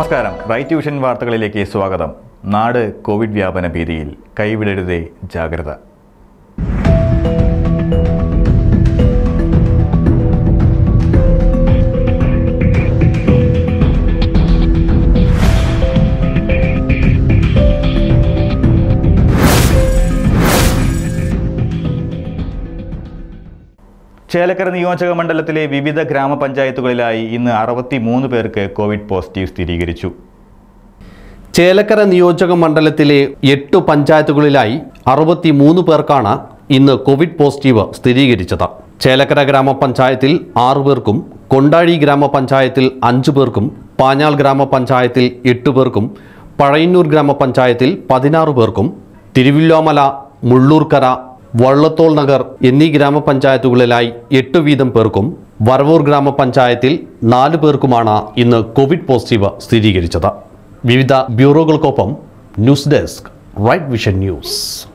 നമസ്കാരം right vision വാർത്തകളിലേക്ക് സ്വാഗതം നാട് കോവിഡ് വ്യാപന ഭീതിയിൽ കൈവിടരുതേ ജാഗ്രത ചേലക്കര നിയോജക മണ്ഡലത്തിലെ വിവിധ ഗ്രാമപഞ്ചായത്തുകളിലായി ഇന്ന് അറുപത്തി മൂന്ന് പേർക്ക് കോവിഡ് പോസിറ്റീവ് സ്ഥിരീകരിച്ചു ചേലക്കര നിയോജക മണ്ഡലത്തിലെ എട്ട് പഞ്ചായത്തുകളിലായി അറുപത്തിമൂന്ന് പേർക്കാണ് ഇന്ന് കോവിഡ് പോസിറ്റീവ് സ്ഥിരീകരിച്ചത് ചേലക്കര ഗ്രാമപഞ്ചായത്തിൽ ആറു പേർക്കും കൊണ്ടാഴി ഗ്രാമപഞ്ചായത്തിൽ അഞ്ചു പേർക്കും പാഞ്ഞാൾ ഗ്രാമപഞ്ചായത്തിൽ എട്ട് പേർക്കും പഴയന്നൂർ ഗ്രാമപഞ്ചായത്തിൽ പതിനാറ് പേർക്കും തിരുവില്ലോമല മുള്ളൂർക്കര വള്ളത്തോൾ നഗർ എന്നീ ഗ്രാമപഞ്ചായത്തുകളിലായി എട്ട് വീതം പേർക്കും വരവൂർ ഗ്രാമപഞ്ചായത്തിൽ നാല് പേർക്കുമാണ് ഇന്ന് കോവിഡ് പോസിറ്റീവ് സ്ഥിരീകരിച്ചത് വിവിധ ബ്യൂറോകൾക്കൊപ്പം news desk Right Vision news